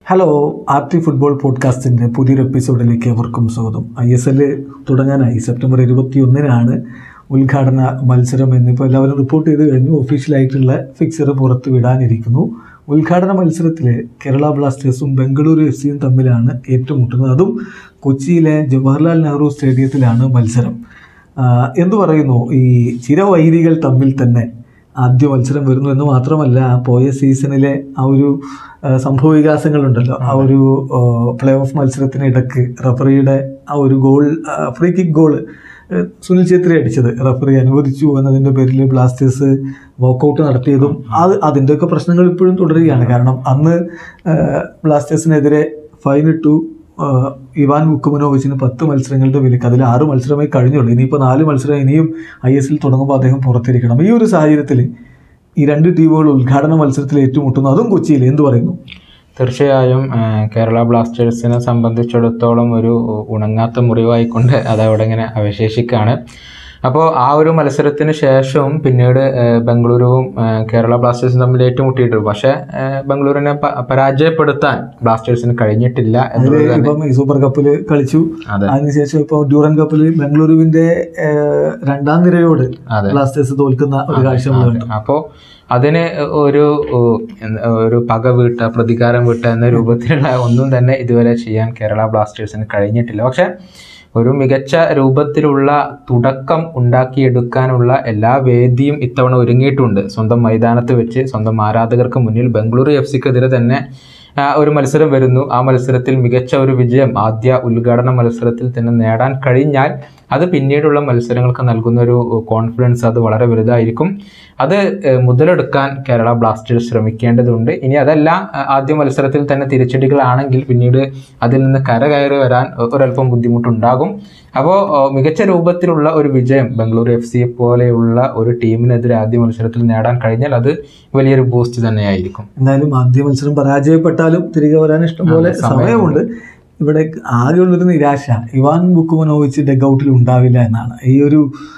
Hello R T football പോഡ്കാസ്റ്റിൻ്റെ പുതിയൊരു എപ്പിസോഡിലേക്ക് അവർക്കും സ്വാഗതം ഐ എസ് എൽ തുടങ്ങാനായി സെപ്റ്റംബർ ഇരുപത്തി ഒന്നിനാണ് ഉദ്ഘാടന മത്സരം എന്നിപ്പോൾ എല്ലാവരും റിപ്പോർട്ട് ചെയ്ത് കഴിഞ്ഞു ഒഫീഷ്യലായിട്ടുള്ള ഫിക്സർ പുറത്ത് വിടാനിരിക്കുന്നു ഉദ്ഘാടന മത്സരത്തിൽ കേരള ബ്ലാസ്റ്റേഴ്സും ബംഗളൂരു എഫ് സിയും തമ്മിലാണ് ഏറ്റുമുട്ടുന്നത് അതും കൊച്ചിയിലെ ജവഹർലാൽ നെഹ്റു സ്റ്റേഡിയത്തിലാണ് മത്സരം ആഹ് എന്തു പറയുന്നു ഈ ചിരവൈരികൾ തമ്മിൽ തന്നെ ആദ്യ മത്സരം വരുന്നു എന്ന് മാത്രമല്ല ആ പോയ സീസണിലെ ആ ഒരു ആ, സംഭവ വികാസങ്ങളുണ്ടല്ലോ ആ ഒരു പ്ലേ ഓഫ് മത്സരത്തിനിടക്ക് റഫറിയുടെ ആ ഒരു goal free kick goal Sunil Chhetri അടിച്ചത് റഫറി അനുവദിച്ചു എന്നതിൻ്റെ പേരിൽ ബ്ലാസ്റ്റേഴ്സ് വോക്കൗട്ട് നടത്തിയതും അത് അതിൻ്റെയൊക്കെ പ്രശ്നങ്ങൾ ഇപ്പോഴും തുടരുകയാണ് കാരണം അന്ന് ആ, ബ്ലാസ്റ്റേഴ്സിനെതിരെ ഫൈൻ ഇട്ടു ആ, ഇവാൻ വുക്കുമനോവിച്ചിന് പത്ത് മത്സരങ്ങളുടെ വിലക്ക് അതിൽ ആറ് മത്സരമേ കഴിഞ്ഞുള്ളൂ ഇനിയിപ്പോൾ നാല് മത്സരം ഇനിയും ഐ എസ് എൽ തുടങ്ങുമ്പോൾ അദ്ദേഹം പുറത്തിരിക്കണം ഈ ഒരു സാഹചര്യത്തിൽ ഈ രണ്ട് ടീമുകൾ ഉദ്ഘാടന മത്സരത്തിൽ ഏറ്റുമുട്ടുന്നു അതും കൊച്ചിയിൽ എന്ത് പറയുന്നു തീർച്ചയായും ആ, കേരള ബ്ലാസ്റ്റേഴ്സിനെ സംബന്ധിച്ചിടത്തോളം ഒരു ഉണങ്ങാത്ത മുറിവായിക്കൊണ്ട് അത് അവിടെ ഇങ്ങനെ അവശേഷിക്കുകയാണ് അപ്പോൾ ആ ഒരു മത്സരത്തിന് ശേഷവും പിന്നീട് ആ, ബംഗളൂരുവും ആ, കേരള ബ്ലാസ്റ്റേഴ്സും തമ്മിൽ ഏറ്റുമുട്ടിയിട്ടുണ്ട് പക്ഷേ ആ, ബംഗളൂരുവിനെ പ- പരാജയപ്പെടുത്താൻ ബ്ലാസ്റ്റേഴ്സിന് കഴിഞ്ഞിട്ടില്ല അതിൽ എന്നുള്ളത് തന്നെ ഇപ്പം ഈ സൂപ്പർ കപ്പിൽ കളിച്ചു അതെ അതിനുശേഷം ഇപ്പോൾ ഡ്യൂറൻ കപ്പിൽ ബംഗളൂരുവിന്റെ ഏഹ്, രണ്ടാം നിരയോട് അതെ ബ്ലാസ്റ്റേഴ്സ് തോൽക്കുന്ന ഒരു കാഴ്ച നമ്മൾ കണ്ടു അപ്പോൾ അതിന് ഒരു ഉ- എന്ത് ഒരു പക വീട്ട പ്രതികാരം വീട്ട എന്ന രൂപത്തിലുള്ള ഒന്നും തന്നെ ഇതുവരെ ചെയ്യാൻ കേരള ബ്ലാസ്റ്റേഴ്സിന് കഴിഞ്ഞിട്ടില്ല പക്ഷെ ഒരു മികച്ച രൂപത്തിലുള്ള തുടക്കം ഉണ്ടാക്കിയെടുക്കാനുള്ള എല്ലാ വേദിയും ഇത്തവണ ഒരുങ്ങിയിട്ടുണ്ട് സ്വന്തം മൈതാനത്ത് വെച്ച് സ്വന്തം ആരാധകർക്ക് മുന്നിൽ ബംഗളൂരു എഫ് സിക്കെതിരെ തന്നെ ആ, ഒരു മത്സരം വരുന്നു ആ മത്സരത്തിൽ മികച്ച ഒരു വിജയം ആദ്യ ഉദ്ഘാടന മത്സരത്തിൽ തന്നെ നേടാൻ കഴിഞ്ഞാൽ അത് പിന്നീടുള്ള മത്സരങ്ങൾക്ക് നൽകുന്ന ഒരു കോൺഫിഡൻസ് അത് വളരെ വലുതായിരിക്കും അത് ഏഹ്, മുതലെടുക്കാൻ കേരള ബ്ലാസ്റ്റേഴ്സ് ശ്രമിക്കേണ്ടതുണ്ട് ഇനി അതല്ല ആ, ആദ്യ മത്സരത്തിൽ തന്നെ തിരിച്ചടികളാണെങ്കിൽ പിന്നീട് അതിൽ നിന്ന് കരകയറി വരാൻ ഒരല്പം ബുദ്ധിമുട്ടുണ്ടാകും അപ്പോൾ മികച്ച രൂപത്തിലുള്ള ഒരു വിജയം ബംഗളൂരു എഫ് സി പോലെയുള്ള ഒരു ടീമിനെതിരെ ആദ്യ മത്സരത്തിൽ നേടാൻ കഴിഞ്ഞാൽ അത് വലിയൊരു ബൂസ്റ്റ് തന്നെയായിരിക്കും എന്തായാലും ആദ്യ മത്സരം പരാജയപ്പെട്ടാലും തിരികെ വരാൻ ഇഷ്ടംപോലെ ആ, സമയമുണ്ട്. സമയമുണ്ട് ഇവിടെ ആകെയുള്ളൊരു നിരാശ ഇവാൻ ബുക്കുമനോവിച്ച് ഡെഗ് ഔട്ടിൽ ഉണ്ടാവില്ല എന്നാണ് ഈ ഒരു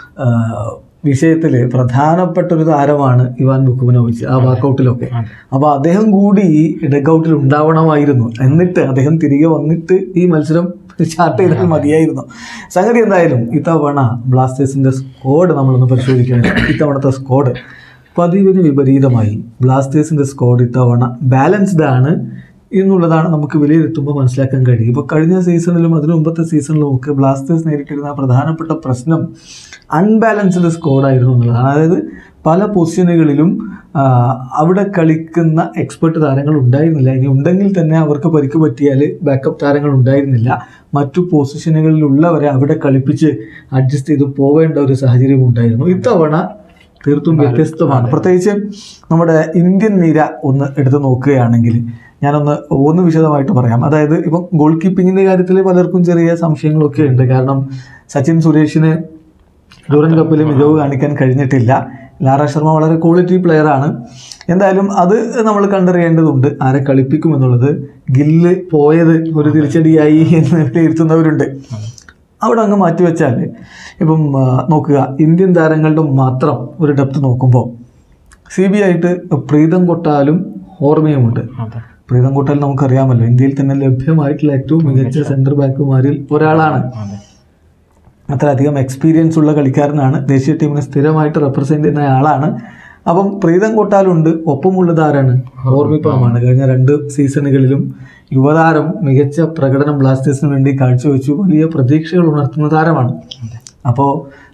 വിഷയത്തിൽ പ്രധാനപ്പെട്ട ഒരു താരമാണ് ഇവാൻ ബുക്കുമനോവിച്ച് ആ വാക്കൗട്ടിലൊക്കെ അതെ. അപ്പോൾ അദ്ദേഹം കൂടി ഡെഗ് ഔട്ടിൽ ഉണ്ടാവണമായിരുന്നു എന്നിട്ട് അദ്ദേഹം തിരികെ വന്നിട്ട് ഈ മത്സരം സ്റ്റാർട്ട് ചെയ്താൽ മതിയായിരുന്നു സംഗതി എന്തായാലും ഇത്തവണ ബ്ലാസ്റ്റേഴ്സിന്റെ സ്ക്വാഡ് നമ്മളൊന്ന് പരിശോധിക്കണം ഇത്തവണത്തെ സ്ക്വാഡ് പതിവിന് വിപരീതമായി ബ്ലാസ്റ്റേഴ്സിന്റെ സ്ക്വാഡ് ഇത്തവണ ബാലൻസ്ഡ് ആണ് എന്നുള്ളതാണ് നമുക്ക് വിലയിരുത്തുമ്പോൾ മനസ്സിലാക്കാൻ കഴിയും ഇപ്പോൾ കഴിഞ്ഞ സീസണിലും അതിനു മുമ്പത്തെ സീസണിലും ഒക്കെ ബ്ലാസ്റ്റേഴ്സ് നേരിട്ടിരുന്ന പ്രധാനപ്പെട്ട പ്രശ്നം അൺബാലൻസ്ഡ് സ്ക്വാഡായിരുന്നു എന്നുള്ളതാണ് അതായത് പല പൊസിഷനുകളിലും ആ, അവിടെ കളിക്കുന്ന എക്സ്പെർട്ട് താരങ്ങൾ ഉണ്ടായിരുന്നില്ല ഇനി ഉണ്ടെങ്കിൽ തന്നെ അവർക്ക് പരിക്ക് പറ്റിയാൽ ബാക്കപ്പ് താരങ്ങൾ ഉണ്ടായിരുന്നില്ല മറ്റു പൊസിഷനുകളിലുള്ളവരെ അവിടെ കളിപ്പിച്ച് അഡ്ജസ്റ്റ് ചെയ്ത് പോവേണ്ട ഒരു സാഹചര്യം ഉണ്ടായിരുന്നു ഇത്തവണ തീർത്തും വ്യത്യസ്തമാണ് പ്രത്യേകിച്ച് നമ്മുടെ ഇന്ത്യൻ നിര ഒന്ന് എടുത്ത് നോക്കുകയാണെങ്കിൽ ഞാനൊന്ന് ഒന്ന് വിശദമായിട്ട് പറയാം അതായത് ഇപ്പം ഗോൾ കീപ്പിങ്ങിൻ്റെ കാര്യത്തിൽ പലർക്കും ചെറിയ സംശയങ്ങളൊക്കെ ഉണ്ട് കാരണം സച്ചിൻ സുരേഷിന് ഡൂറൻ കപ്പിൽ മികവ് കാണിക്കാൻ കഴിഞ്ഞിട്ടില്ല ലാറ ശർമ്മ വളരെ ക്വാളിറ്റി പ്ലെയർ ആണ് എന്തായാലും അത് നമ്മൾ കണ്ടറിയേണ്ടതുണ്ട് ആരെ കളിപ്പിക്കും എന്നുള്ളത് ഗില്ല് പോയത് ഒരു തിരിച്ചടിയായി എന്ന് വിലയിരുത്തുന്നവരുണ്ട് അവിടെ അങ്ങ് മാറ്റിവെച്ചാൽ ഇപ്പം ആ, നോക്കുക ഇന്ത്യൻ താരങ്ങളുടെ മാത്രം ഒരു ഡെപ്ത് നോക്കുമ്പോൾ സി ബി ആയിട്ട് പ്രീതം കൊട്ടാലും ഓർമ്മയുമുണ്ട് അതെ പ്രീതം കൊട്ടാൽ നമുക്കറിയാമല്ലോ ഇന്ത്യയിൽ തന്നെ ലഭ്യമായിട്ടുള്ള ഏറ്റവും മികച്ച സെൻറ്റർ ബാക്കുമാരിൽ ഒരാളാണ് അതെ അത്രയധികം എക്സ്പീരിയൻസ് ഉള്ള കളിക്കാരനാണ് ദേശീയ ടീമിനെ സ്ഥിരമായിട്ട് റെപ്രസെൻ്റ് ചെയ്യുന്ന ആളാണ് അപ്പം പ്രീതം കൊട്ടാലുണ്ട് ഒപ്പമുള്ളത് ആരാണ് ഓർമ്മിപ്പാമാണ് കഴിഞ്ഞ രണ്ട് സീസണുകളിലും യുവതാരം മികച്ച പ്രകടനം ബ്ലാസ്റ്റേഴ്സിന് വേണ്ടി കാഴ്ചവെച്ചു വലിയ പ്രതീക്ഷകൾ ഉണർത്തുന്ന താരമാണ് അപ്പോൾ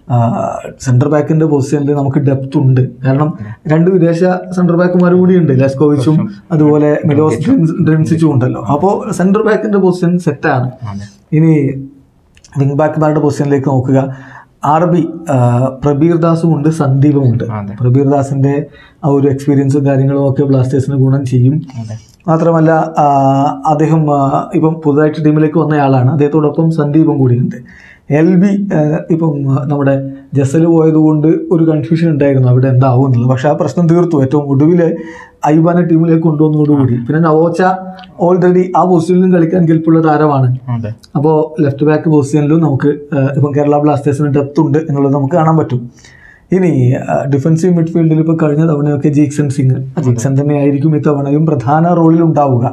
സെൻറ്റർ ബാക്കിൻ്റെ പൊസിഷനിൽ നമുക്ക് ഡെപ്ത് ഉണ്ട് കാരണം രണ്ട് വിദേശ സെൻറ്റർ ബാക്കുമാർ കൂടിയുണ്ട് ലെസ്കോവിച്ചും അതുപോലെ മിലോസ് ഡ്രിൻസിച്ചും ഉണ്ടല്ലോ അപ്പോൾ സെൻറ്റർ ബാക്കിൻ്റെ പൊസിഷൻ സെറ്റാണ് അതെ ഇനി വിങ് ബാക്ക്മാരുടെ പൊസിഷനിലേക്ക് നോക്കുക ആർ ബി പ്രബീർ ദാസും ഉണ്ട് സന്ദീപും ഉണ്ട് അതെ പ്രബീർ ദാസിന്റെ ആ ഒരു എക്സ്പീരിയൻസും കാര്യങ്ങളും ഒക്കെ ബ്ലാസ്റ്റേഴ്സിന് ഗുണം ചെയ്യും അതെ മാത്രമല്ല ആ, അദ്ദേഹം ആ, ഇപ്പം പുതുതായിട്ട് ടീമിലേക്ക് വന്നയാളാണ് അദ്ദേഹത്തോടൊപ്പം സന്ദീപും കൂടിയുണ്ട് എൽ ബി ഇപ്പം ആ, നമ്മുടെ ജസൽ പോയതുകൊണ്ട് ഒരു കൺഫ്യൂഷൻ ഉണ്ടായിരുന്നു അവിടെ എന്താവും എന്നുള്ളത് പക്ഷേ ആ പ്രശ്നം തീർത്തു ഏറ്റവും ഒടുവിൽ ഐബാനെ ടീമിലേക്ക് കൊണ്ടുവന്നതോടുകൂടി പിന്നെ നവോച്ച ഓൾറെഡി ആ പൊസിഷനിലും കളിക്കാൻ കെൽപ്പുള്ള താരമാണ് അതെ അപ്പോൾ ലെഫ്റ്റ് ബാക്ക് പൊസിഷനിലും നമുക്ക് ആ, ഇപ്പം കേരള ബ്ലാസ്റ്റേഴ്സിന് ഡെപ്ത് ഉണ്ട് എന്നുള്ളത് നമുക്ക് കാണാൻ പറ്റും ഇനി ഡിഫൻസീവ് മിഡ്ഫീൽഡിൽ ഇപ്പോൾ കഴിഞ്ഞ തവണയൊക്കെ ജീക്സൺ സിംഗ് ജീക്സൺ തന്നെ ആയിരിക്കും ഇത്തവണയും പ്രധാന റോളിൽ ഉണ്ടാവുക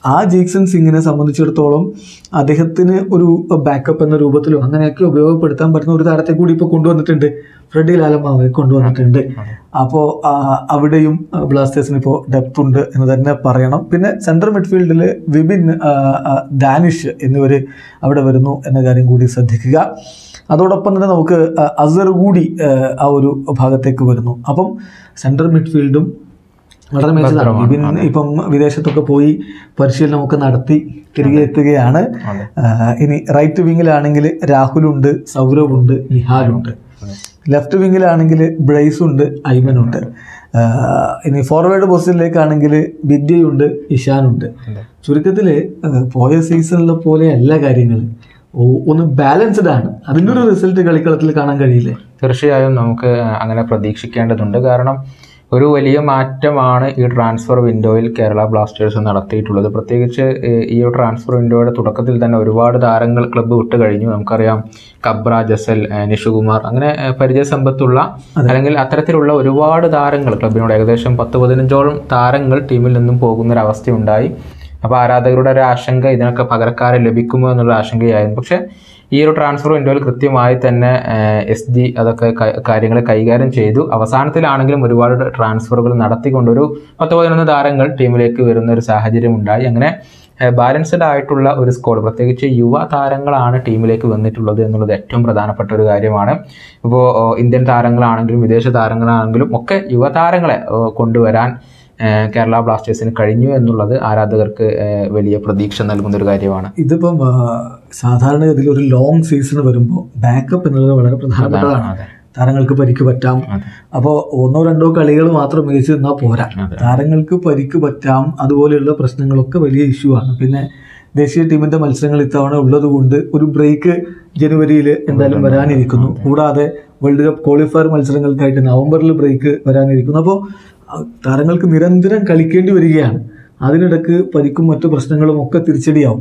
ആ ജീക്സൺ സിംഗിനെ സംബന്ധിച്ചിടത്തോളം അദ്ദേഹത്തിന് ഒരു ബാക്കപ്പ് എന്ന രൂപത്തിലോ അങ്ങനെയൊക്കെ ഉപയോഗപ്പെടുത്താൻ പറ്റുന്ന ഒരു താരത്തെ കൂടി ഇപ്പോൾ കൊണ്ടുവന്നിട്ടുണ്ട് ഫ്രെഡി ലാലമാവെ കൊണ്ടുവന്നിട്ടുണ്ട് അപ്പോൾ അവിടെയും ബ്ലാസ്റ്റേഴ്സിന് ഇപ്പോൾ ഡെപ്ത് ഉണ്ട് എന്ന് തന്നെ പറയണം പിന്നെ സെൻട്രൽ മിഡ്ഫീൽഡിൽ വിപിൻ ആ, ആ, ഡാനിഷ് എന്നിവർ അവിടെ വരുന്നു എന്ന കാര്യം കൂടി ശ്രദ്ധിക്കുക അതോടൊപ്പം തന്നെ നമുക്ക് ആ, അസർ കൂടി ആ, ആ ഒരു ഭാഗത്തേക്ക് വരുന്നു അപ്പം സെൻട്രൽ മിഡ്ഫീൽഡും വളരെ മികച്ചതാണ് വിപിൻ ഇപ്പം വിദേശത്തൊക്കെ പോയി പരിശീലനമൊക്കെ നടത്തി തിരികെ എത്തുകയാണ് അതെ. ആ, ഇനി റൈറ്റ് വിങ്ങിലാണെങ്കിൽ രാഹുലുണ്ട് സൗരവുണ്ട് നിഹാലുണ്ട് ലെഫ്റ്റ് വിങ്ങിലാണെങ്കിൽ ബ്രൈസ് ഉണ്ട് ഐമൻ ഉണ്ട് ആ, ഇനി ഫോർവേഡ് പൊസിഷനിലേക്കാണെങ്കിൽ വിദ്യയുണ്ട് ഇഷാനുണ്ട് ചുരുക്കത്തിൽ പോയ സീസണിലെ പോലെ എല്ലാ കാര്യങ്ങളും ഒന്ന് ബാലൻസ്ഡ് ആണ് അതിൻ്റെ ഒരു റിസൾട്ട് കളിക്കളത്തിൽ കാണാൻ കഴിയില്ലേ തീർച്ചയായും നമുക്ക് അങ്ങനെ പ്രതീക്ഷിക്കേണ്ടതുണ്ട് കാരണം ഒരു വലിയ മാറ്റമാണ് ഈ ട്രാൻസ്ഫർ വിൻഡോയിൽ കേരള ബ്ലാസ്റ്റേഴ്സ് നടത്തിയിട്ടുള്ളത് പ്രത്യേകിച്ച് ഏഹ്, ഈ ഒരു ട്രാൻസ്ഫർ വിൻഡോയുടെ തുടക്കത്തിൽ തന്നെ ഒരുപാട് താരങ്ങൾ ക്ലബ്ബ് വിട്ട് കഴിഞ്ഞു നമുക്കറിയാം കബ്ര ജസൽ ഏഹ്, നിഷുകുമാർ അങ്ങനെ ഏഹ്, പരിചയസമ്പത്തുള്ള അല്ലെങ്കിൽ അത്തരത്തിലുള്ള ഒരുപാട് താരങ്ങൾ ക്ലബിനോട് ഏകദേശം പത്ത് പതിനഞ്ചോളം താരങ്ങൾ ടീമിൽ നിന്നും പോകുന്നൊരവസ്ഥയുണ്ടായി അപ്പോൾ ആരാധകരുടെ ഒരു ആശങ്ക ഇതിനൊക്കെ പകരക്കാരെ ലഭിക്കുമോ എന്നുള്ള ആശങ്കയായിരുന്നു പക്ഷേ ഈ ഒരു ട്രാൻസ്ഫർ വിൻഡോയിൽ കൃത്യമായി തന്നെ എസ് ജി അതൊക്കെ ക- കാര്യങ്ങൾ കൈകാര്യം ചെയ്തു അവസാനത്തിലാണെങ്കിലും ഒരുപാട് ട്രാൻസ്ഫറുകൾ നടത്തിക്കൊണ്ടൊരു പത്ത് പതിനൊന്ന് താരങ്ങൾ ടീമിലേക്ക് വരുന്ന ഒരു സാഹചര്യം ഉണ്ടായി അങ്ങനെ ബാലൻസ്ഡ് ആയിട്ടുള്ള ഒരു സ്കോഡ് പ്രത്യേകിച്ച് യുവ താരങ്ങളാണ് ടീമിലേക്ക് വന്നിട്ടുള്ളത് എന്നുള്ളത് ഏറ്റവും പ്രധാനപ്പെട്ട ഒരു കാര്യമാണ് ഇപ്പോൾ ഇന്ത്യൻ താരങ്ങളാണെങ്കിലും വിദേശ താരങ്ങളാണെങ്കിലും ഒക്കെ യുവതാരങ്ങളെ ഓ, കൊണ്ടുവരാൻ ഏഹ്, കേരള ബ്ലാസ്റ്റേഴ്സിന് കഴിഞ്ഞു എന്നുള്ളത് ആരാധകർക്ക് ഏഹ്, വലിയ പ്രതീക്ഷ നൽകുന്ന ഒരു കാര്യമാണ് ഇതിപ്പം ആ, സാധാരണഗതിയിൽ ഒരു ലോങ് സീസൺ വരുമ്പോൾ ബാക്കപ്പ് എന്നുള്ളത് വളരെ പ്രധാനപ്പെട്ടതാണ് അതെ താരങ്ങൾക്ക് പരിക്ക് പറ്റാം അതെ. അപ്പോൾ ഒന്നോ രണ്ടോ കളികൾ മാത്രം മികച്ചു നിന്നാൽ പോരാ അതെ. താരങ്ങൾക്ക് പരിക്ക് പറ്റാം അതുപോലെയുള്ള പ്രശ്നങ്ങളൊക്കെ വലിയ ഇഷ്യൂ ആണ് പിന്നെ ദേശീയ ടീമിന്റെ മത്സരങ്ങൾ ഇത്തവണ ഉള്ളത് കൊണ്ട് ഒരു ബ്രേക്ക് ജനുവരിയിൽ എന്തായാലും വരാനിരിക്കുന്നു കൂടാതെ വേൾഡ് കപ്പ് ക്വാളിഫയർ മത്സരങ്ങൾക്കായിട്ട് നവംബറിൽ ബ്രേക്ക് വരാനിരിക്കുന്നു അപ്പോൾ താരങ്ങൾക്ക് നിരന്തരം കളിക്കേണ്ടി വരികയാണ് അതിനിടക്ക് പരിക്കും മറ്റു പ്രശ്നങ്ങളും ഒക്കെ തിരിച്ചടിയാവും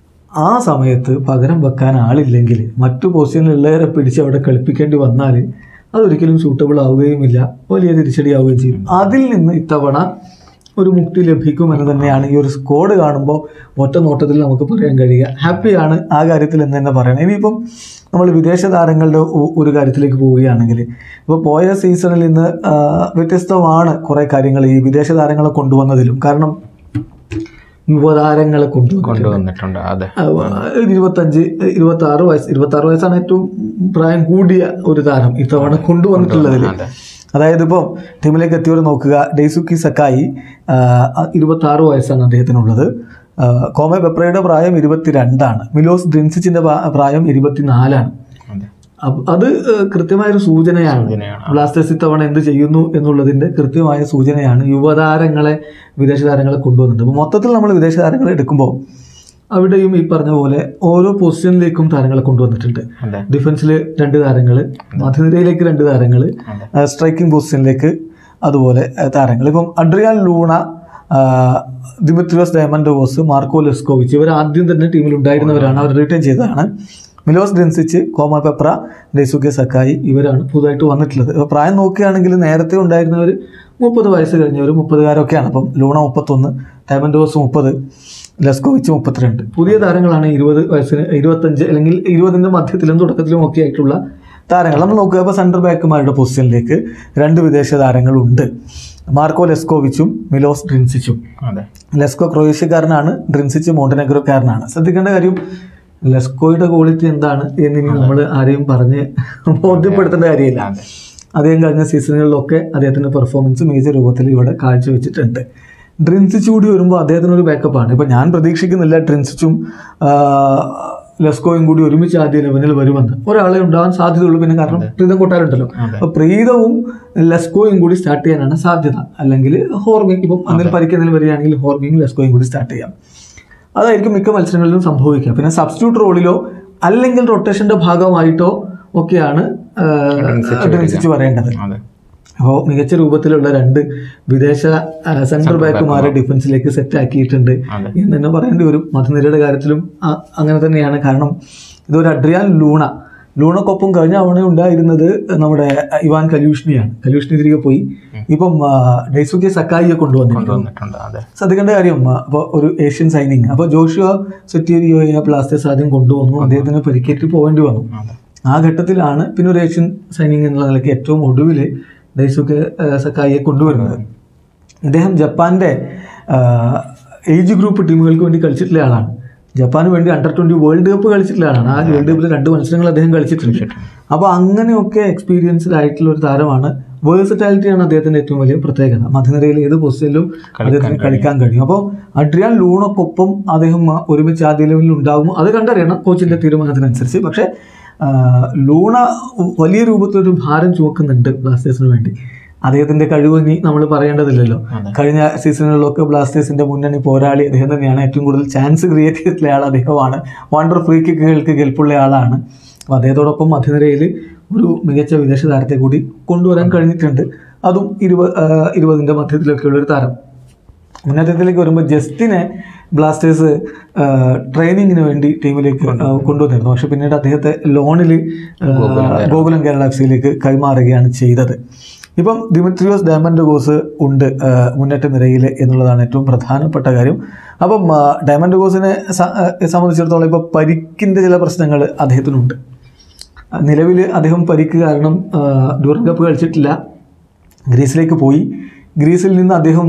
ആ സമയത്ത് പകരം വെക്കാൻ ആളില്ലെങ്കിൽ മറ്റു പൊസിഷനിലുള്ളവരെ പിടിച്ച് അവിടെ കളിപ്പിക്കേണ്ടി വന്നാൽ അതൊരിക്കലും സൂട്ടബിൾ ആവുകയുമില്ല വലിയ തിരിച്ചടിയാവുകയും ചെയ്യും അതിൽ നിന്ന് ഇത്തവണ ഒരു മുക്തി ലഭിക്കുമെന്ന് തന്നെയാണ് ഈ ഒരു സ്കോഡ് കാണുമ്പോൾ ഒറ്റ നോട്ടത്തിൽ നമുക്ക് പറയാൻ കഴിയുക ഹാപ്പിയാണ് ആ കാര്യത്തിൽ എന്ന് തന്നെ പറയണം ഇനിയിപ്പം നമ്മൾ വിദേശ താരങ്ങളുടെ ഒ- ഒരു കാര്യത്തിലേക്ക് പോവുകയാണെങ്കിൽ ഇപ്പോൾ പോയ സീസണിൽ നിന്ന് ആ, വ്യത്യസ്തമാണ് കുറേ കാര്യങ്ങൾ ഈ വിദേശ താരങ്ങളെ കൊണ്ടുവന്നതിലും കാരണം യുവതാരങ്ങളെ കൊണ്ടുവന്നു കൊണ്ടുവന്നിട്ടുണ്ട് അതെ ഇരുപത്തഞ്ച് ഇരുപത്തി ആറ് വയസ്സ് ഇരുപത്തി ആറ് വയസ്സാണ് ഏറ്റവും പ്രായം കൂടിയ ഒരു താരം ഇത്തവണ കൊണ്ടുവന്നിട്ടുള്ളതിൽ അതെ അതായത് ഇപ്പോൾ ടീമിലേക്ക് എത്തിയവർ നോക്കുക ഡെയ്സുക്കി സക്കായി ഇരുപത്തി ആറ് വയസ്സാണ് അദ്ദേഹത്തിനുള്ളത് ആ, കോമെ ബെപ്രയുടെ പ്രായം ഇരുപത്തിരണ്ടാണ് മിലോസ് ഡ്രിൻസിച്ചിന്റെ പ്രാ- പ്രായം ഇരുപത്തിനാലാണ് അതെ അപ്പ- അത് ഏഹ്, കൃത്യമായൊരു സൂചനയാണ് സൂചനയാണ്. ബ്ലാസ്റ്റേഴ്സ് ഇത്തവണ എന്ത് ചെയ്യുന്നു എന്നുള്ളതിന്റെ കൃത്യമായ സൂചനയാണ് യുവതാരങ്ങളെ വിദേശ താരങ്ങളെ കൊണ്ടുവന്നിട്ട് അപ്പോൾ മൊത്തത്തിൽ നമ്മൾ വിദേശ താരങ്ങളെ എടുക്കുമ്പോൾ അവിടെയും ഈ പറഞ്ഞ പോലെ ഓരോ പൊസിഷനിലേക്കും താരങ്ങളെ കൊണ്ടുവന്നിട്ടുണ്ട് അതെ ഡിഫൻസിൽ രണ്ട് താരങ്ങൾ മധ്യനിരയിലേക്ക് രണ്ട് താരങ്ങൾ അതെ സ്ട്രൈക്കിംഗ് പൊസിഷനിലേക്ക് അതുപോലെ താരങ്ങൾ ഇപ്പം അഡ്രിയാൻ ലൂണ ആ, ദിമിത്രിയോസ് ഡയമൻഡോസ് മാർക്കോ ലെസ്കോവിച്ച് ഇവർ ആദ്യം തന്നെ ടീമിൽ ഉണ്ടായിരുന്നവരാണ് അവർ റിട്ടേൺ ചെയ്തതാണ് Milos Drincic Kwame Peprah Daisuke Sakai ഇവരാണ് പുതുതായിട്ട് വന്നിട്ടുള്ളത് അപ്പോൾ പ്രായം നോക്കുകയാണെങ്കിൽ നേരത്തെ ഉണ്ടായിരുന്നവർ മുപ്പത് വയസ്സ് കഴിഞ്ഞവർ മുപ്പതുകാരൊക്കെയാണ് അപ്പം ലൂണ മുപ്പത്തൊന്ന് ഡയമൻഡോസ് മുപ്പത് ലെസ്കോവിച്ച് മുപ്പത്തിരണ്ട് പുതിയ താരങ്ങളാണ് ഇരുപത് വയസ്സിന് ഇരുപത്തഞ്ച് അല്ലെങ്കിൽ ഇരുപതിൻ്റെ മധ്യത്തിലും തുടക്കത്തിലും ഒക്കെ ആയിട്ടുള്ള താരങ്ങൾ നമ്മൾ നോക്കുക ഇപ്പോൾ സെൻറ്റർ ബാക്കുമാരുടെ പൊസിഷനിലേക്ക് രണ്ട് വിദേശ താരങ്ങളുണ്ട് മാർക്കോ ലെസ്കോവിച്ചും മിലോസ് ഡ്രിൻസിച്ചും അതെ ലെസ്കോ ക്രൊയേഷ്യക്കാരനാണ് ഡ്രിൻസിച്ച് മോണ്ടനെഗ്രോക്കാരനാണ് ശ്രദ്ധിക്കേണ്ട കാര്യം ലെസ്കോയുടെ ക്വാളിറ്റി എന്താണ് എന്നിനി നമ്മൾ ആരെയും പറഞ്ഞ് ബോധ്യപ്പെടുത്തേണ്ട കാര്യമില്ല അതെ അദ്ദേഹം കഴിഞ്ഞ സീസണുകളിലൊക്കെ അദ്ദേഹത്തിൻ്റെ പെർഫോമൻസ് മികച്ച രൂപത്തിൽ ഇവിടെ കാഴ്ചവെച്ചിട്ടുണ്ട് ഡ്രിൻസിച്ച് കൂടി വരുമ്പോൾ അദ്ദേഹത്തിനൊരു ബാക്കപ്പാണ് ഇപ്പം ഞാൻ പ്രതീക്ഷിക്കുന്നില്ല ഡ്രിൻസിച്ചും ആ, ലെസ്കോയും കൂടി ഒരുമിച്ച് ആദ്യ ലെവനിൽ വരുമെന്ന് ഒരാളെ ഉണ്ടാകാൻ സാധ്യതയുള്ളൂ പിന്നെ കാരണം പ്രീതം കൊട്ടാരുണ്ടല്ലോ അതെ. അപ്പോൾ പ്രീതവും ലെസ്കോയും കൂടി സ്റ്റാർട്ട് ചെയ്യാനാണ് സാധ്യത അല്ലെങ്കിൽ ഹോർമിങ് ഇപ്പം എന്തെങ്കിലും പരിക്കെന്തെങ്കിലും വരികയാണെങ്കിൽ ഹോർമിയും ലെസ്കോയും കൂടി സ്റ്റാർട്ട് ചെയ്യാം അതായിരിക്കും മിക്ക മത്സരങ്ങളിലും സംഭവിക്കുക പിന്നെ സബ്സ്റ്റിറ്റ്യൂട്ട് റോളിലോ അല്ലെങ്കിൽ റൊട്ടേഷന്റെ ഭാഗമായിട്ടോ ഒക്കെയാണ് ആ, ഡ്രിൻസിച്ച് പറയേണ്ടത് അതെ അപ്പോൾ മികച്ച രൂപത്തിലുള്ള രണ്ട് വിദേശ സെൻട്രൽ ബാക്കുമാരെ ഡിഫൻസിലേക്ക് സെറ്റ് ആക്കിയിട്ടുണ്ട് അതെ. എന്ന് തന്നെ പറയേണ്ടി വരും മധുനിരയുടെ കാര്യത്തിലും ആ- അങ്ങനെ തന്നെയാണ് കാരണം ഇതൊരു അഡ്രിയാൻ ലൂണ ലൂണക്കൊപ്പം കഴിഞ്ഞ തവണ ഉണ്ടായിരുന്നത് നമ്മുടെ ഇവാൻ കലൂഷ്ണിയാണ് കലൂഷ്ണി തിരികെ പോയി ഇപ്പം ആ, ഡെയ്സുക്കെ സക്കായിയെ കൊണ്ടുവന്നിട്ടുണ്ട് കൊണ്ടുവന്നിട്ടുണ്ട് അതെ ശ്രദ്ധിക്കേണ്ട കാര്യം അപ്പോൾ ഒരു ഏഷ്യൻ സൈനിങ് അപ്പോൾ ജോഷുവ സെറ്റീരിയോയെ ബ്ലാസ്റ്റേഴ്സ് ആദ്യം കൊണ്ടുവന്നു അദ്ദേഹത്തിന് പരിക്കേറ്റ് പോകേണ്ടി വന്നു അതെ ആ ഘട്ടത്തിലാണ് പിന്നെ ഒരു ഏഷ്യൻ സൈനിങ് എന്നുള്ള നിലയ്ക്ക് ഏറ്റവും ഒടുവിൽ ഡൈസുക്കെ സക്കായിയെ കൊണ്ടുവരുന്നത് ഇദ്ദേഹം ജപ്പാന്റെ ഏജ് ഗ്രൂപ്പ് ടീമുകൾക്ക് വേണ്ടി കളിച്ചിട്ടുള്ള ആളാണ് ജപ്പാന് വേണ്ടി അണ്ടർ ട്വന്റി വേൾഡ് കപ്പ് കളിച്ചിട്ടുള്ള ആളാണ് ആ വേൾഡ് കപ്പിൽ രണ്ട് മത്സരങ്ങൾ അദ്ദേഹം കളിച്ചിട്ടുണ്ട് അപ്പോൾ അങ്ങനെയൊക്കെ എക്സ്പീരിയൻസ്ഡ് ആയിട്ടുള്ള ഒരു താരമാണ് വേഴ്സറ്റാലിറ്റിയാണ് അദ്ദേഹത്തിന്റെ ഏറ്റവും വലിയ പ്രത്യേകത മധ്യനിരയിൽ ഏത് പൊസിഷനിലും അദ്ദേഹത്തിന് കളിക്കാൻ കഴിയും അപ്പോൾ അഡ്രിയാൻ ലൂണക്കൊപ്പം അദ്ദേഹം ഒരുമിച്ച് ആദ്യ ലെവലിൽ ഉണ്ടാകും അത് കണ്ടറിയണം കോച്ചിന്റെ തീരുമാനത്തിനനുസരിച്ച് പക്ഷേ ആ, ലൂണ വലിയ രൂപത്തിലൊരു ഭാരം ചുമക്കുന്നുണ്ട് ബ്ലാസ്റ്റേഴ്സിന് വേണ്ടി അദ്ദേഹത്തിന്റെ കഴിവ് ഇനി നമ്മൾ പറയേണ്ടതില്ലല്ലോ കഴിഞ്ഞ സീസണുകളിലൊക്കെ ബ്ലാസ്റ്റേഴ്സിന്റെ മുന്നണി പോരാളി അദ്ദേഹം തന്നെയാണ് ഏറ്റവും കൂടുതൽ ചാൻസ് ക്രിയേറ്റ് ചെയ്തിട്ടുള്ള ആൾ അദ്ദേഹമാണ് വണ്ടർ ഫ്രീ കിക്കുകൾക്ക് കെൽപ്പുള്ള ആളാണ് അപ്പോൾ അദ്ദേഹത്തോടൊപ്പം മധ്യനിരയിൽ ഒരു മികച്ച വിദേശ താരത്തെ കൂടി കൊണ്ടുവരാൻ കഴിഞ്ഞിട്ടുണ്ട് അതും ഇരുപത് ഇരുപതിൻ്റെ മധ്യത്തിലൊക്കെയുള്ള ഒരു താരം മുന്നേറ്റത്തിലേക്ക് വരുമ്പോൾ ജസ്റ്റിനെ ബ്ലാസ്റ്റേഴ്സ് ട്രെയിനിങ്ങിന് വേണ്ടി ടീമിലേക്ക് ആ, കൊണ്ടുവന്നിരുന്നു പക്ഷെ പിന്നീട് അദ്ദേഹത്തെ ലോണിൽ ഗോകുലം കേരള എഫ് സിയിലേക്ക് കൈമാറുകയാണ് ചെയ്തത് ഇപ്പം ദിമിത്രിയോസ് ഡയമണ്ട് ഗോസ് ഉണ്ട് ആ, മുന്നേറ്റ നിരയിൽ എന്നുള്ളതാണ് ഏറ്റവും പ്രധാനപ്പെട്ട കാര്യം അപ്പം ആ, ഡയമണ്ട് ഗോസിനെ സ- ആ, സംബന്ധിച്ചിടത്തോളം ഇപ്പോൾ പരിക്കിൻ്റെ ചില പ്രശ്നങ്ങൾ അദ്ദേഹത്തിനുണ്ട് നിലവിൽ അദ്ദേഹം പരിക്ക് കാരണം ഡ്യൂറൻ കപ്പ് കളിച്ചിട്ടില്ല ഗ്രീസിലേക്ക് പോയി ഗ്രീസിൽ നിന്ന് അദ്ദേഹം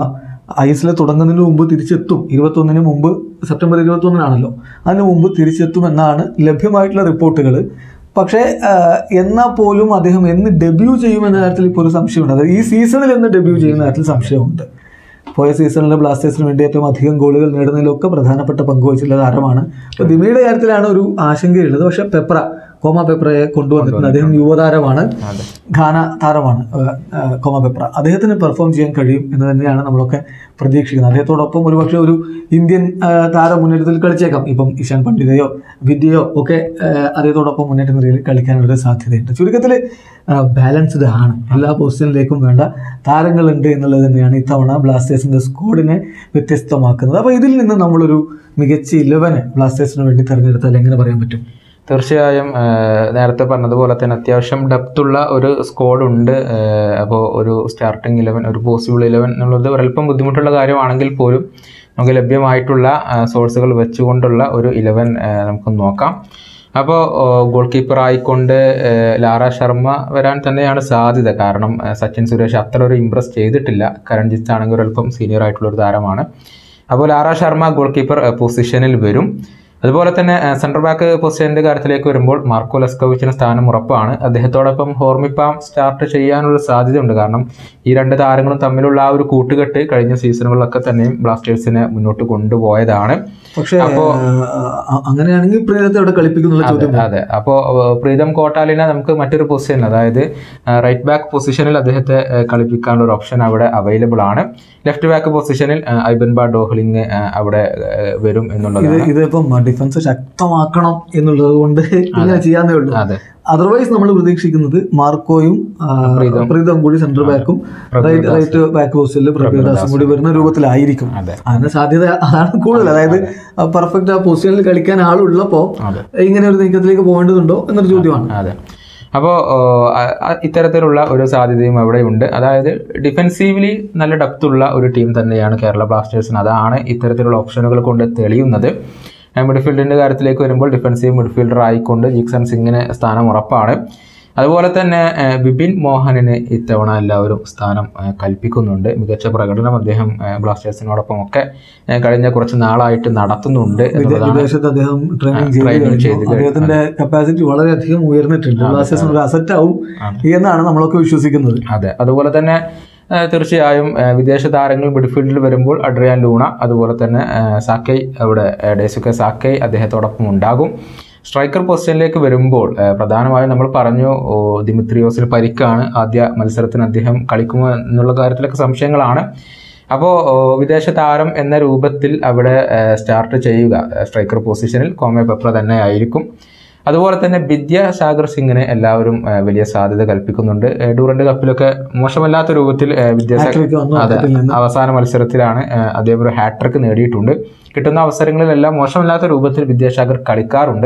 ഐ എസ് എൽ തുടങ്ങുന്നതിന് മുമ്പ് തിരിച്ചെത്തും ഇരുപത്തൊന്നിന് മുമ്പ് സെപ്റ്റംബർ ഇരുപത്തൊന്നിനാണല്ലോ അതിന് മുമ്പ് തിരിച്ചെത്തും എന്നാണ് ലഭ്യമായിട്ടുള്ള റിപ്പോർട്ടുകൾ പക്ഷേ ആ, എന്നാൽ പോലും അദ്ദേഹം എന്ന് ഡെബ്യൂ ചെയ്യുമെന്ന കാര്യത്തിൽ ഇപ്പോൾ ഒരു സംശയമുണ്ട് അതായത് ഈ സീസണിൽ എന്ന് ഡെബ്യൂ ചെയ്യുന്ന കാര്യത്തിൽ സംശയമുണ്ട് പോയ സീസണിൽ ബ്ലാസ്റ്റേഴ്സിന് വേണ്ടി ഏറ്റവും അധികം ഗോളുകൾ നേടുന്നതിലൊക്കെ പ്രധാനപ്പെട്ട പങ്കുവച്ചിട്ടുള്ള താരമാണ് അപ്പോൾ ദിമിയുടെ കാര്യത്തിലാണ് ഒരു ആശങ്കയുള്ളത് പക്ഷേ പെപ്ര കോമ പെപ്രയെ കൊണ്ടുവന്നിട്ടുണ്ട് അദ്ദേഹം യുവതാരമാണ് അതെ ഘാന താരമാണ് ഏഹ്, ഏഹ്, കോമ പെപ്ര അദ്ദേഹത്തിന് പെർഫോം ചെയ്യാൻ കഴിയും എന്ന് തന്നെയാണ് നമ്മളൊക്കെ പ്രതീക്ഷിക്കുന്നത് അദ്ദേഹത്തോടൊപ്പം ഒരുപക്ഷെ ഒരു ഇന്ത്യൻ ഏഹ്, താരം മുന്നേറ്റത്തിൽ കളിച്ചേക്കാം ഇപ്പം ഇഷാൻ പണ്ഡിതയോ വിദ്യയോ ഒക്കെ ഏഹ്, അദ്ദേഹത്തോടൊപ്പം മുന്നേറ്റ നിരയിൽ കളിക്കാനുള്ളൊരു സാധ്യതയുണ്ട് ചുരുക്കത്തിൽ ബാലൻസ്ഡ് ആണ് എല്ലാ പൊസിഷനിലേക്കും വേണ്ട താരങ്ങളുണ്ട് എന്നുള്ളത് തന്നെയാണ് ഇത്തവണ ബ്ലാസ്റ്റേഴ്സിന്റെ സ്ക്വാഡിനെ വ്യത്യസ്തമാക്കുന്നത് അപ്പോൾ ഇതിൽ നിന്ന് നമ്മളൊരു മികച്ച ഇലവനെ ബ്ലാസ്റ്റേഴ്സിന് വേണ്ടി തിരഞ്ഞെടുത്താൽ എങ്ങനെ പറയാൻ പറ്റും തീർച്ചയായും ആ, നേരത്തെ പറഞ്ഞതുപോലെ തന്നെ അത്യാവശ്യം ഡെപ്ത് ഉള്ള ഒരു സ്ക്വാഡ് ഉണ്ട് അപ്പോൾ ഒരു സ്റ്റാർട്ടിംഗ് ഇലവൻ ഒരു പോസിബിൾ ഇലവൻ എന്നുള്ളത് ഒരല്പം ബുദ്ധിമുട്ടുള്ള കാര്യമാണെങ്കിൽ പോലും നമുക്ക് ലഭ്യമായിട്ടുള്ള സോഴ്സുകൾ വെച്ചുകൊണ്ടുള്ള ഒരു ഇലവൻ നമുക്ക് നോക്കാം അപ്പോൾ ഗോൾ കീപ്പർ ആയിക്കൊണ്ട് ആ, ലാറ ശർമ്മ വരാൻ തന്നെയാണ് സാധ്യത കാരണം ആ, സച്ചിൻ സുരേഷ് അത്ര ഒരു ഇമ്പ്രസ് ചെയ്തിട്ടില്ല കരൺജിത്ത് ആണെങ്കിൽ ഒരല്പം സീനിയർ ആയിട്ടുള്ള ഒരു താരമാണ് അപ്പോൾ ലാറ ശർമ്മ ഗോൾ കീപ്പർ പൊസിഷനിൽ വരും അതുപോലെ തന്നെ സെൻട്രൽ ബാക്ക് പൊസിഷന്റെ കാര്യത്തിലേക്ക് വരുമ്പോൾ മാർക്കോ ലെസ്കോവിച്ചിന് സ്ഥാനം ഉറപ്പാണ് അദ്ദേഹത്തോടൊപ്പം ഹോർമിപ്പാം സ്റ്റാർട്ട് ചെയ്യാനുള്ള സാധ്യതയുണ്ട് കാരണം ഈ രണ്ട് താരങ്ങളും തമ്മിലുള്ള ആ ഒരു കൂട്ടുകെട്ട് കഴിഞ്ഞ സീസണുകളിലൊക്കെ തന്നെയും ബ്ലാസ്റ്റേഴ്സിനെ മുന്നോട്ട് കൊണ്ടുപോയതാണ് പക്ഷേ ഏഹ്, അങ്ങനെയാണെങ്കിൽ പ്രീതത്തെ അവിടെ കളിപ്പിക്കുന്നുള്ള ചോദ്യം അതെ അപ്പോൾ പ്രീതം കോട്ടാലിനെ നമുക്ക് മറ്റൊരു പൊസിഷൻ അതായത് റൈറ്റ് ബാക്ക് പൊസിഷനിൽ അദ്ദേഹത്തെ ആ, കളിപ്പിക്കാനുള്ള ഒരു ഓപ്ഷൻ അവിടെ അവൈലബിൾ ആണ് ലെഫ്റ്റ് ബാക്ക് പൊസിഷനിൽ ഐബൻ ബാ ഡോഹ്ലിംഗ് ആ, അവിടെ ആ, വരും എന്നുള്ളത് ഇത് ഇതിപ്പം ഡിഫൻസ് ശക്തമാക്കണം എന്നുള്ളത് കൊണ്ട് ഇങ്ങനെ ചെയ്യാന്നേ ഉള്ളൂ അതെ അതർവൈസ് നമ്മൾ പ്രതീക്ഷിക്കുന്നത് മാർക്കോയും ആ, പ്രീതം കൂടി സെൻട്രൽ ബാക്കും റൈറ്റ് റൈറ്റ് ബാക്ക് പോസ്റ്റിൽ പ്രഭ്യദാസും കൂടി വരുന്ന രൂപത്തിലായിരിക്കും അതെ. അതിന് സാധ്യത അതാണ് കൂടുതൽ അതായത് പെർഫെക്റ്റ് ആ പൊസിഷനിൽ കളിക്കാൻ ആളുള്ളപ്പോൾ അതെ ഇങ്ങനെ ഒരു നീക്കത്തിലേക്ക് പോകേണ്ടതുണ്ടോ എന്നൊരു ചോദ്യമാണ് അതെ അപ്പോൾ ഇത്തരത്തിലുള്ള ഒരു സാധ്യതയും അവിടെ ഉണ്ട് അതായത് ഡിഫെൻസീവ്ലി നല്ല ഡെപ്ത് ഉള്ള ഒരു ടീം തന്നെയാണ് കേരള ബ്ലാസ്റ്റേഴ്സിന് അതാണ് ഇത്തരത്തിലുള്ള ഓപ്ഷനുകൾ കൊണ്ട് തെളിയുന്നത് മിഡ്ഫീൽഡിൻ്റെ കാര്യത്തിലേക്ക് വരുമ്പോൾ ഡിഫെൻസീവ് മിഡ്ഫീൽഡർ ആയിക്കൊണ്ട് ജിക്സൺ സിംഗിന് സ്ഥാനം ഉറപ്പാണ് അതുപോലെ തന്നെ ഏഹ്, ബിപിൻ മോഹനിന് ഇത്തവണ എല്ലാവരും സ്ഥാനം ഏഹ്, കൽപ്പിക്കുന്നുണ്ട് മികച്ച പ്രകടനം അദ്ദേഹം ഏഹ്, ബ്ലാസ്റ്റേഴ്സിനോടൊപ്പം ഒക്കെ ഏഹ്, കഴിഞ്ഞ കുറച്ച് നാളായിട്ട് നടത്തുന്നുണ്ട് വിദേ- എന്നുള്ളതാണ് വിദേശത്ത് അദ്ദേഹം ട്രെയിനിങ് ചെയ്ത് training കഴിഞ്ഞു. ചെയ്ത് കഴിഞ്ഞു. അദ്ദേഹത്തിന്റെ കപ്പാസിറ്റി വളരെയധികം ഉയർന്നിട്ടുണ്ട് ബ്ലാസ്റ്റേഴ്സിന് ഒരു അസറ്റ് ആവും എന്നാണ് നമ്മളൊക്കെ വിശ്വസിക്കുന്നത് അതെ അതുപോലെ തന്നെ ആ, തീർച്ചയായും ആ, വിദേശ താരങ്ങൾ മിഡ്ഫീൽഡിൽ വരുമ്പോൾ അഡ്രിയാൻ ലൂണ അതുപോലെ തന്നെ ആ, സാക്കൈ അവിടെ ആ, ഡേസുക്കെ സാക്കൈ അദ്ദേഹത്തോടൊപ്പം ഉണ്ടാകും സ്ട്രൈക്കർ പൊസിഷനിലേക്ക് വരുമ്പോൾ ആ, പ്രധാനമായും നമ്മൾ പറഞ്ഞു ഓ, ദിമിത്രിയോസിൽ പരിക്കാണ് ആദ്യ മത്സരത്തിന് അദ്ദേഹം കളിക്കുമോ എന്നുള്ള കാര്യത്തിലൊക്കെ സംശയങ്ങളാണ് അപ്പോൾ വിദേശ താരം എന്ന രൂപത്തിൽ അവിടെ ആ, സ്റ്റാർട്ട് ചെയ്യുക ആ, സ്ട്രൈക്കർ പൊസിഷനിൽ കോമെ പെപ്ര തന്നെ ആയിരിക്കും അതുപോലെ തന്നെ വിദ്യ സാഗർ സിംഗിന് എല്ലാവരും ആ, വലിയ സാധ്യത കൽപ്പിക്കുന്നുണ്ട് ആ, ഡൂറന്റ് കപ്പിലൊക്കെ മോശമല്ലാത്ത രൂപത്തിൽ ആ, വിദ്യാസാഗർ Hat-trick വന്നു അതെ അദ്ദേഹത്തിൽ നിന്ന്. അവസാന മത്സരത്തിലാണ് ആ, അദ്ദേഹം ഒരു ഹാട്രിക് നേടിയിട്ടുണ്ട് കിട്ടുന്ന അവസരങ്ങളിലെല്ലാം മോശമല്ലാത്ത രൂപത്തിൽ വിദ്യാസാഗർ കളിക്കാറുണ്ട്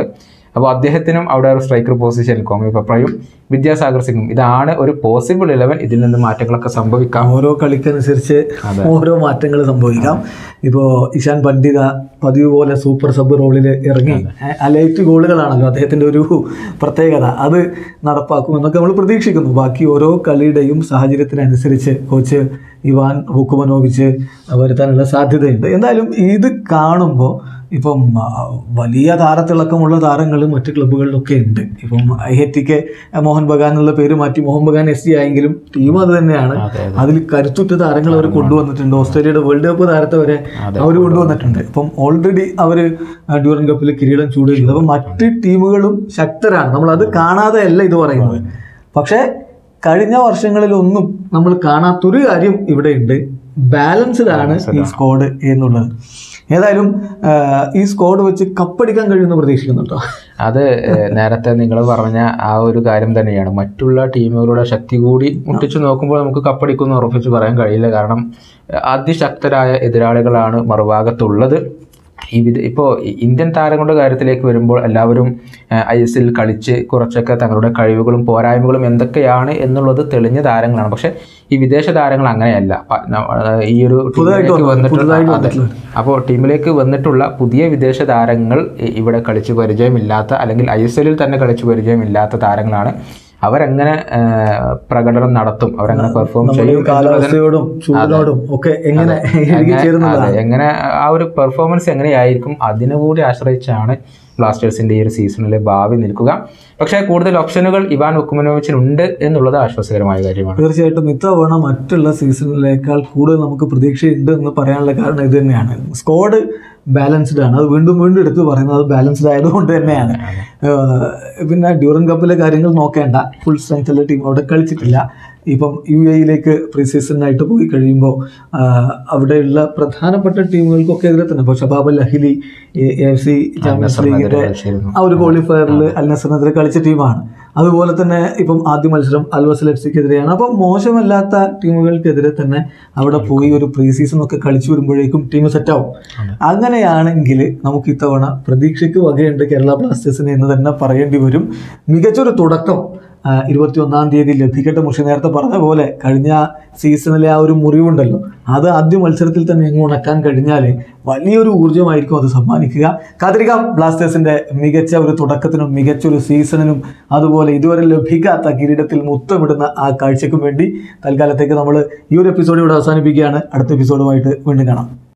അപ്പോൾ അദ്ദേഹത്തിനും അവിടെ ഒരു സ്ട്രൈക്കർ പൊസിഷനിൽ കോമി പപ്രയും വിദ്യാസാഗർ സിംഗും ഇതാണ് ഒരു പോസിബിൾ ഇലവൻ ഇതിൽ നിന്ന് മാറ്റങ്ങളൊക്കെ സംഭവിക്കാം ഓരോ കളിക്കനുസരിച്ച് ഓരോ മാറ്റങ്ങൾ സംഭവിക്കാം ഇപ്പോൾ ഇഷാൻ പണ്ഡിത പതിവ് പോലെ സൂപ്പർ സബ് റോളിൽ ഇറങ്ങി അലൈറ്റ് ഗോളുകളാണല്ലോ അദ്ദേഹത്തിൻ്റെ ഒരു പ്രത്യേകത അത് നടപ്പാക്കുമെന്നൊക്കെ നമ്മൾ പ്രതീക്ഷിക്കുന്നു ബാക്കി ഓരോ കളിയുടെയും സാഹചര്യത്തിനനുസരിച്ച് കോച്ച് ഇവാൻ വുക്കുമനോവിച്ച് വരുത്താനുള്ള സാധ്യതയുണ്ട് എന്തായാലും ഇത് കാണുമ്പോൾ ഇപ്പം ആ, വലിയ താരത്തിളക്കമുള്ള താരങ്ങൾ മറ്റ് ക്ലബ്ബുകളിലൊക്കെ ഉണ്ട് ഇപ്പം ഐ ഹെറ്റിക്ക് മോഹൻ ബഗാൻ എന്നുള്ള പേര് മാറ്റി മോഹൻ ബഗാൻ എസ് സി ആയെങ്കിലും ടീം അത് തന്നെയാണ് അതെ, അതിൽ കരുത്തുറ്റ താരങ്ങൾ അവർ കൊണ്ടുവന്നിട്ടുണ്ട് ഓസ്ട്രേലിയയുടെ വേൾഡ് കപ്പ് താരത്തെ വരെ അവർ കൊണ്ടുവന്നിട്ടുണ്ട് ഇപ്പം ഓൾറെഡി അവർ ഡ്യൂറൻ കപ്പിൽ കിരീടം ചൂടുകയുണ്ട് അപ്പം മറ്റ് ടീമുകളും ശക്തരാണ് നമ്മൾ അത് കാണാതെ അല്ല ഇത് പറയുന്നത് പക്ഷേ കഴിഞ്ഞ വർഷങ്ങളിലൊന്നും നമ്മൾ കാണാത്തൊരു കാര്യം ഇവിടെ ഉണ്ട് ബാലൻസ്ഡ് ആണ് ഈ സ്ക്വാഡ് എന്നുള്ളത് ഏതായാലും ആ, ഈ സ്ക്വാഡ് വെച്ച് കപ്പടിക്കാൻ കഴിയുമെന്ന് പ്രതീക്ഷിക്കുന്നുണ്ടോ അത് ഏഹ്, നേരത്തെ നിങ്ങൾ പറഞ്ഞ ആ ഒരു കാര്യം തന്നെയാണ് മറ്റുള്ള ടീമുകളുടെ ശക്തി കൂടി മുട്ടിച്ചു നോക്കുമ്പോൾ നമുക്ക് കപ്പടിക്കുമെന്ന് ഉറപ്പിച്ച് പറയാൻ കഴിയില്ല കാരണം ഏഹ്, അതിശക്തരായ എതിരാളികളാണ് മറുഭാഗത്തുള്ളത് ഈ വിധ ഇപ്പോൾ ഇന്ത്യൻ താരങ്ങളുടെ കാര്യത്തിലേക്ക് വരുമ്പോൾ എല്ലാവരും ഐ എസ് എൽ കളിച്ച് കുറച്ചൊക്കെ തങ്ങളുടെ കഴിവുകളും പോരായ്മകളും എന്തൊക്കെയാണ് എന്നുള്ളത് തെളിഞ്ഞ താരങ്ങളാണ് പക്ഷേ ഈ വിദേശ താരങ്ങൾ അങ്ങനെയല്ല പ- ന- ഈ ഒരു പുതുതായിട്ട് ടീമിലേക്ക് വന്നു- വന്നിട്ടുള്ള പുതുതായിട്ട് അതെ. വന്നിട്ടുള്ള അപ്പോൾ ടീമിലേക്ക് വന്നിട്ടുള്ള പുതിയ വിദേശ താരങ്ങൾ ഇ- ഇവിടെ കളിച്ച് പരിചയമില്ലാത്ത അല്ലെങ്കിൽ ഐ എസ് എല്ലിൽ തന്നെ കളിച്ച് പരിചയമില്ലാത്ത താരങ്ങളാണ് അവരെങ്ങനെ ആ, പ്രകടനം നടത്തും അവരെങ്ങനെ പെർഫോം നമ്മുടെ ചെയ്യും ഈ കാലാവസ്ഥയോടും ചൂടിനോടും ഒക്കെ എങ്ങനെ ഇഴുകി ചേരുന്നതാണ് അതെ എങ്ങനെ ആ ഒരു പെർഫോമൻസ് എങ്ങനെയായിരിക്കും അതിനെ കൂടി ആശ്രയിച്ചാണ് ബ്ലാസ്റ്റേഴ്സിന്റെ ഈ ഒരു സീസണിലെ ഭാവി നിൽക്കുക പക്ഷേ കൂടുതൽ ഓപ്ഷനുകൾ ഇവാൻ ഉക്കുമനോവിച്ചിനുണ്ട് എന്നുള്ളത് ആശ്വാസകരമായ കാര്യമാണ് തീർച്ചയായിട്ടും ഇത്തവണ മറ്റുള്ള സീസണിലേക്കാൾ കൂടുതൽ നമുക്ക് പ്രതീക്ഷയുണ്ട് എന്ന് പറയാനുള്ള കാരണം ഇത് തന്നെയാണ് സ്ക്വാഡ് ബാലൻസ്ഡ് ആണ് അത് വീണ്ടും വീണ്ടും എടുത്ത് പറയുന്നത് അത് ബാലൻസ്ഡ് ആയതുകൊണ്ട് തന്നെയാണ് ഏഹ് പിന്നെ ഡ്യൂറൻ കപ്പിലെ കാര്യങ്ങൾ നോക്കേണ്ട ഫുൾ സ്ട്രെങ്ത് ഉള്ള ടീം അവിടെ കളിച്ചിട്ടില്ല ഇപ്പം യു എയിലേക്ക് പ്രീ സീസണിനായിട്ട് പോയി കഴിയുമ്പോൾ അവിടെയുള്ള പ്രധാനപ്പെട്ട ടീമുകൾക്കൊക്കെ എതിരെ തന്നെ ഇപ്പോൾ Shabab Al Ahli F C Champions ലീഗിന്റെ കളിച്ചിരുന്നു. ആ ഒരു ക്വാളിഫയറിൽ അൽ നസറിനെതിരെ കളിച്ച ടീമാണ് അതുപോലെ തന്നെ ഇപ്പം ആദ്യ മത്സരം അൽവസൽ എഫ് സിക്കെതിരെയാണ് അപ്പം മോശമല്ലാത്ത ടീമുകൾക്കെതിരെ തന്നെ അവിടെ പോയി ഒരു പ്രീ സീസൺ ഒക്കെ കളിച്ചു വരുമ്പോഴേക്കും ടീം സെറ്റാവും അങ്ങനെയാണെങ്കിൽ നമുക്ക് ഇത്തവണ പ്രതീക്ഷയ്ക്ക് വകയുണ്ട് കേരള ബ്ലാസ്റ്റേഴ്സിന് എന്ന് തന്നെ പറയേണ്ടി വരും മികച്ചൊരു തുടക്കം ഇരുപത്തി ഒന്നാം തീയതി ലഭിക്കട്ടെ മുഷി നേരത്തെ പറഞ്ഞ പോലെ കഴിഞ്ഞ സീസണിലെ ആ ഒരു മുറിവുണ്ടല്ലോ അത് ആദ്യ മത്സരത്തിൽ തന്നെ എങ്ങ് ഉണക്കാൻ കഴിഞ്ഞാൽ വലിയൊരു ഊർജ്ജമായിരിക്കും അത് സമ്മാനിക്കുക കാത്തിരിക്കാം ബ്ലാസ്റ്റേഴ്സിന്റെ മികച്ച ഒരു തുടക്കത്തിനും മികച്ച ഒരു സീസണിനും അതുപോലെ ഇതുവരെ ലഭിക്കാത്ത കിരീടത്തിൽ മുത്തമിടുന്ന ആ കാഴ്ചയ്ക്കും വേണ്ടി തൽക്കാലത്തേക്ക് നമ്മൾ ഈ ഒരു എപ്പിസോഡ് ഇവിടെ അവസാനിപ്പിക്കുകയാണ് അടുത്ത എപ്പിസോഡുമായിട്ട് വീണ്ടും കാണാം